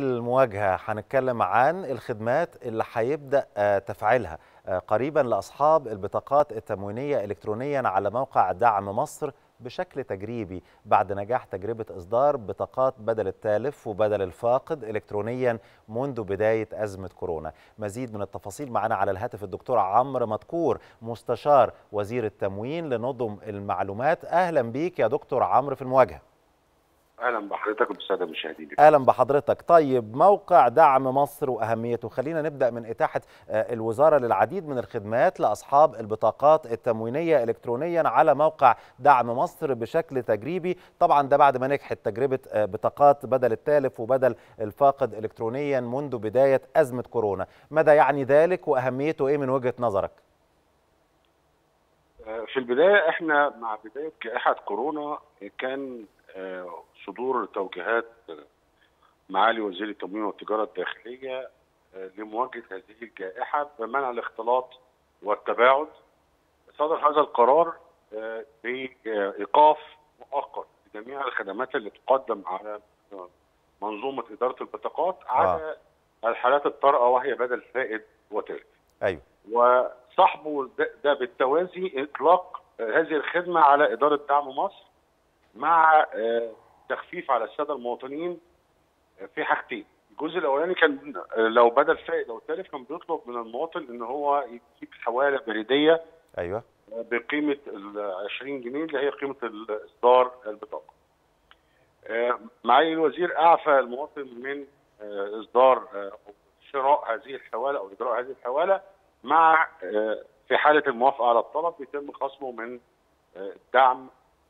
المواجهة هنتكلم عن الخدمات اللي هيبدأ آه، تفعيلها آه، قريبا لأصحاب البطاقات التموينية إلكترونيا على موقع دعم مصر بشكل تجريبي بعد نجاح تجربة إصدار بطاقات بدل التالف وبدل الفاقد إلكترونيا منذ بداية أزمة كورونا مزيد من التفاصيل معنا على الهاتف الدكتور عمرو مدكور مستشار وزير التموين لنظم المعلومات أهلا بيك يا دكتور عمرو في المواجهة اهلا بحضرتك وبالساده المشاهدين اهلا بحضرتك طيب موقع دعم مصر واهميته خلينا نبدا من اتاحه آه، الوزاره للعديد من الخدمات لاصحاب البطاقات التموينيه الكترونيا على موقع دعم مصر بشكل تجريبي طبعا ده بعد ما نجحت تجربه آه، بطاقات بدل التالف وبدل الفاقد الكترونيا منذ بدايه ازمه كورونا ماذا يعني ذلك واهميته ايه من وجهه نظرك آه، في البدايه احنا مع بدايه جائحه كورونا كان آه، صدور توجيهات آه، معالي وزير التموين والتجاره الداخليه آه، لمواجهه هذه الجائحه بمنع الاختلاط والتباعد صدر هذا القرار آه، بايقاف مؤقت لجميع الخدمات اللي تقدم على آه، منظومه اداره البطاقات على الحالات الطارئه وهي بدل فائد وتالف ايوه وصاحبه ده, ده بالتوازي اطلاق آه، هذه الخدمه على اداره دعم مصر مع آه، تخفيف على الساده المواطنين آه، في حاجتين الجزء الاولاني كان آه، لو بدل فائد او تالف كان بيطلب من المواطن ان هو يجيب حواله بريديه ايوه آه، بقيمه ال 20 جنيه اللي هي قيمه اصدار البطاقه. آه، معالي الوزير اعفى المواطن من آه، اصدار آه، شراء هذه الحواله او اجراء هذه الحواله مع آه، في حاله الموافقه على الطلب يتم خصمه من آه، دعم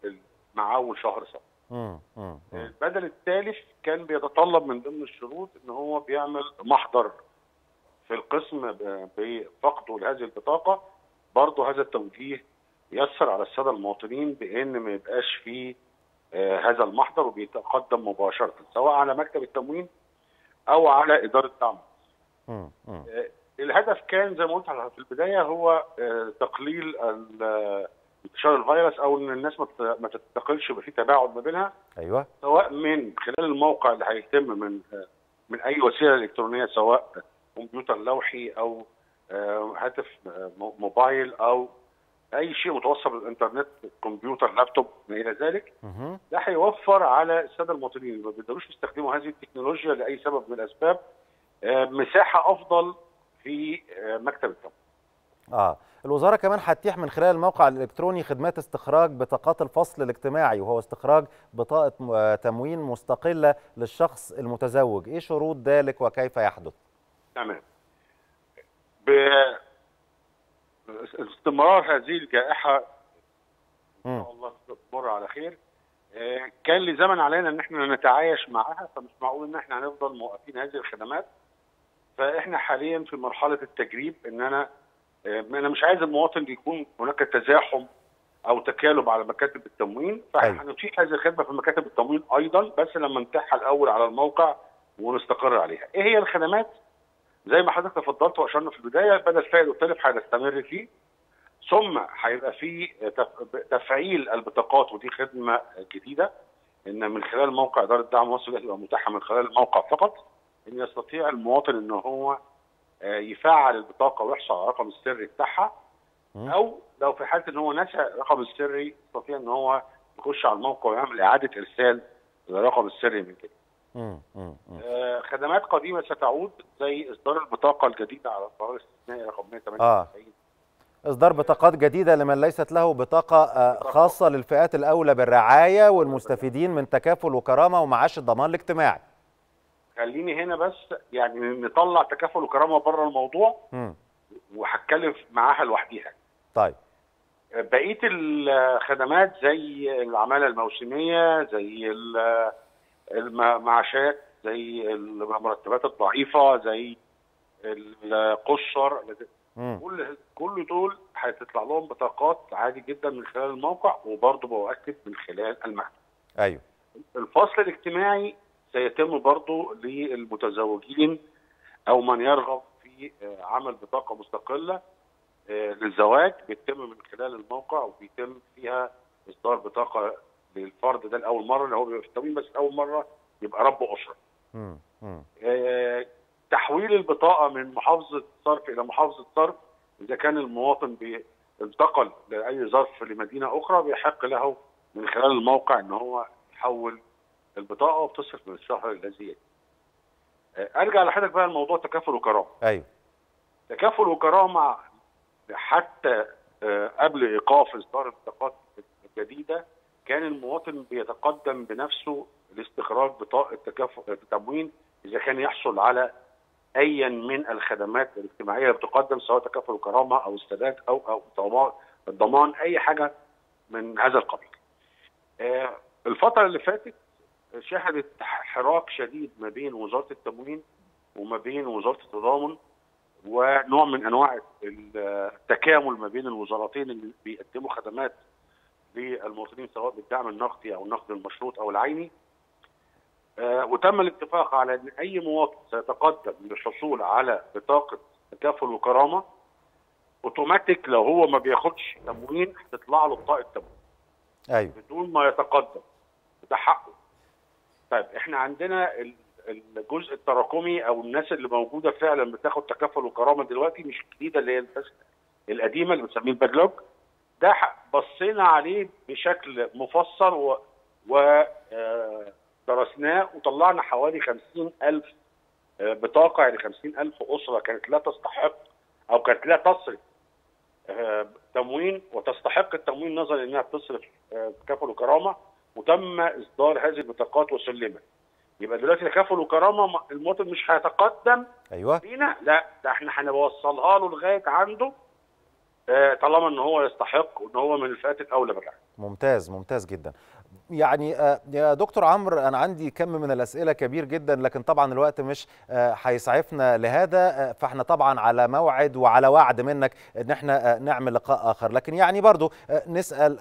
مع اول شهر سنه. مم، مم، مم. البدل التالف كان بيتطلب من ضمن الشروط ان هو بيعمل محضر في القسم ب- بفقده لهذه البطاقه برضه هذا التوجيه يسر على الساده المواطنين بان ما يبقاش فيه آه، هذا المحضر وبيتقدم مباشره سواء على مكتب التموين او على اداره دعم مم، مم. آه، الهدف كان زي ما قلت على- في البدايه هو آه، تقليل ال- آه، انتشار الفيروس او ان الناس ما تت- ما تتنقلش يبقى في تباعد ما بينها ايوه سواء من خلال الموقع اللي هيتم من من اي وسيله الكترونيه سواء كمبيوتر لوحي او آه، هاتف آه، مو- موبايل او اي شيء متوصل بالانترنت كمبيوتر لابتوب ما الى ذلك مهم. ده هيوفر على الساده المواطنين اللي ما بيقدروش يستخدموا هذه التكنولوجيا لاي سبب من الاسباب آه، مساحه افضل في آه، مكتب التموين اه الوزاره كمان هتتيح من خلال الموقع الالكتروني خدمات استخراج بطاقات الفصل الاجتماعي وهو استخراج بطاقه م- آه، تموين مستقله للشخص المتزوج ايه شروط ذلك وكيف يحدث تمام ب استمرار هذه الجائحه ان مم. شاء الله تمر على خير آه، كان لزمن علينا ان احنا نتعايش معها فمش معقول ان احنا هنفضل موقفين هذه الخدمات فاحنا حاليا في مرحله التجريب ان انا آه، انا مش عايز المواطن يكون هناك تزاحم او تكالب على مكاتب التموين أيوة. فهنتيح هذه الخدمه في مكاتب التموين ايضا بس لما نتاحها الاول على الموقع ونستقر عليها. ايه هي الخدمات؟ زي ما حضرتك تفضلت واشرنا في البدايه بدل فائد والتلف هنستمر فيه ثم هيبقى في تف- تفعيل البطاقات ودي خدمه جديده ان من خلال موقع اداره دعم مصر هتبقى متاحه من خلال الموقع فقط ان يستطيع المواطن ان هو آه، يفعل البطاقه ويحصل على الرقم السري بتاعها مم. او لو في حاله ان هو نسى الرقم السري يستطيع ان هو يخش على الموقع ويعمل اعاده ارسال الرقم السري من كده. مم، مم، مم. آه، خدمات قديمه ستعود زي اصدار البطاقه الجديده على القرار الاستثنائي رقم 198 اصدار بطاقات جديده لمن ليست له بطاقه آه، خاصه للفئات الاولى بالرعايه والمستفيدين من تكافل وكرامه ومعاش الضمان الاجتماعي خليني هنا بس يعني نطلع تكافل وكرامه بره الموضوع مم. وهتكلم معاها لوحديها. طيب بقيه الخدمات زي العماله الموسميه زي ال- المعاشات زي المرتبات الضعيفه زي القشر مم. كل كل دول هتطلع لهم بطاقات عادي جدا من خلال الموقع وبرضه بؤكد من خلال المكتب. ايوه الفصل الاجتماعي سيتم برضه للمتزوجين او من يرغب في آه، عمل بطاقه مستقله آه، للزواج بيتم من خلال الموقع وبيتم فيها اصدار بطاقه للفرد ده لاول مره اللي هو بيبقى في التموين بس اول مره يبقى رب اسره. مم. مم. آه، تحويل البطاقه من محافظه صرف الى محافظه صرف اذا كان المواطن انتقل لاي ظرف لمدينه اخرى بيحق له من خلال الموقع ان هو يحول البطاقه وبتصرف من الشهر الذي يلي. ارجع لحضرتك بقى لموضوع تكافل وكرامه. ايوه تكافل وكرامه حتى قبل ايقاف اصدار البطاقات الجديده كان المواطن بيتقدم بنفسه لاستخراج بطاقه تكافؤ تموين اذا كان يحصل على ايا من الخدمات الاجتماعيه اللي بتقدم سواء تكافل وكرامه او السداد او او الضمان اي حاجه من هذا القبيل. الفتره اللي فاتت شهدت حراك شديد ما بين وزاره التموين وما بين وزاره التضامن ونوع من انواع التكامل ما بين الوزارتين اللي بيقدموا خدمات للمواطنين سواء بالدعم النقدي او النقد المشروط او العيني آه وتم الاتفاق على ان اي مواطن سيتقدم للحصول على بطاقه تكافل وكرامه اوتوماتيك لو هو ما بياخدش تموين هتطلع له بطاقه تموين ايوه بدون ما يتقدم ده حقه طيب احنا عندنا الجزء التراكمي او الناس اللي موجوده فعلا بتاخد تكافل وكرامه دلوقتي مش الجديده اللي هي الناس القديمه اللي بنسميه الباك ده بصينا عليه بشكل مفصل و, و درسناه وطلعنا حوالي 50000 بطاقه يعني 50000 اسره كانت لا تستحق او كانت لا تصرف تموين وتستحق التموين نظرا انها بتصرف تكافل وكرامه وتم اصدار هذه البطاقات وسلمت يبقى دلوقتي تكافل وكرامه المواطن مش هيتقدم ايوه لينا لا ده احنا هنوصلها له لغايه عنده طالما ان هو يستحق وان هو من الفئات الاولى بالرعايه ممتاز ممتاز جدا يعني يا دكتور عمرو انا عندي كم من الاسئله كبير جدا لكن طبعا الوقت مش هيسعفنا لهذا فاحنا طبعا على موعد وعلى وعد منك ان احنا نعمل لقاء اخر لكن يعني برضو نسال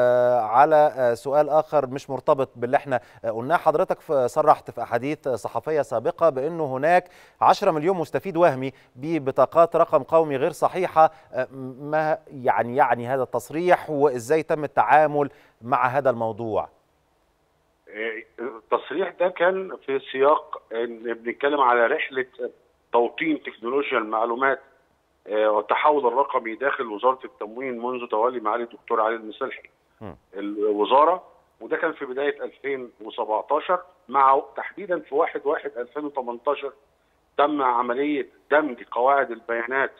على سؤال اخر مش مرتبط باللي احنا قلناه حضرتك صرحت في احاديث صحفيه سابقه بانه هناك 10 مليون مستفيد وهمي ببطاقات رقم قومي غير صحيحه ما يعني يعني هذا التصريح وازاي تم التعامل مع هذا الموضوع التصريح ده كان في سياق ان بنتكلم على رحله توطين تكنولوجيا المعلومات والتحول الرقمي داخل وزاره التموين منذ تولي معالي الدكتور علي المسلحي الوزاره وده كان في بدايه 2017 مع تحديدا في 1 1 2018 تم عمليه دمج قواعد البيانات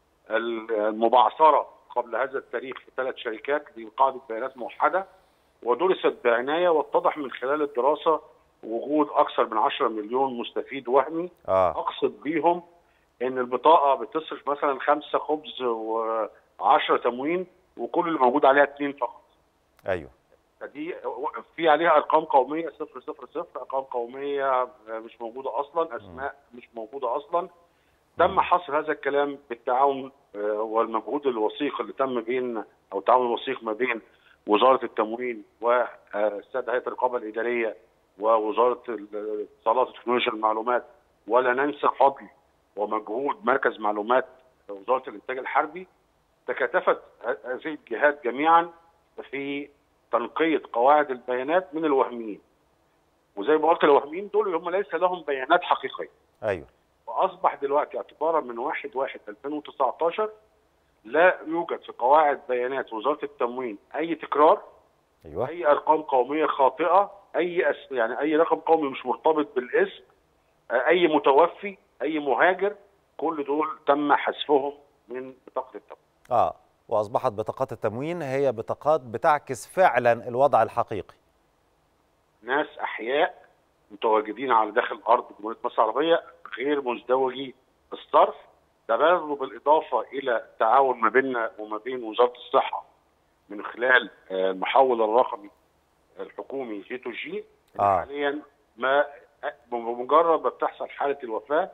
المبعثره قبل هذا التاريخ في ثلاث شركات لقاعده بيانات موحده ودرست بعنايه واتضح من خلال الدراسه وجود اكثر من 10 مليون مستفيد وهمي آه. اقصد بيهم ان البطاقه بتصرف مثلا خمسه خبز و10 تموين وكل اللي موجود عليها اثنين فقط. ايوه. فدي في عليها ارقام قوميه 000 ارقام قوميه مش موجوده اصلا اسماء م. مش موجوده اصلا تم حصر هذا الكلام بالتعاون والمجهود الوثيق اللي تم بين او التعاون الوثيق ما بين وزاره التموين والسيد هيئه الرقابه الاداريه ووزاره الاتصالات وتكنولوجيا المعلومات ولا ننسى فضل ومجهود مركز معلومات وزاره الانتاج الحربي تكاتفت هذه الجهات جميعا في تنقيه قواعد البيانات من الوهميين وزي ما قلت الوهميين دول هم ليس لهم بيانات حقيقيه ايوه واصبح دلوقتي اعتبارا من 1 1 2019 لا يوجد في قواعد بيانات وزاره التموين اي تكرار ايوه اي ارقام قوميه خاطئه اي أس يعني اي رقم قومي مش مرتبط بالاسم اي متوفي اي مهاجر كل دول تم حذفهم من بطاقه التموين اه واصبحت بطاقات التموين هي بطاقات بتعكس فعلا الوضع الحقيقي ناس احياء متواجدين على داخل ارض جمهوريه مصر العربيه غير مزدوجي الصرف ده برضه بالاضافه الى التعاون ما بيننا وما بين وزاره الصحه من خلال المحول الرقمي الحكومي جي تو جي آه. حاليا ما بمجرد ما بتحصل حاله الوفاه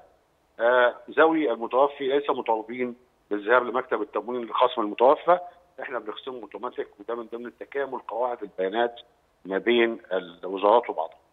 ذوي المتوفي ليس مطالبين بالذهاب لمكتب التموين لخصم المتوفى احنا بنخصمه اوتوماتيك وده من ضمن التكامل قواعد البيانات ما بين الوزارات وبعضها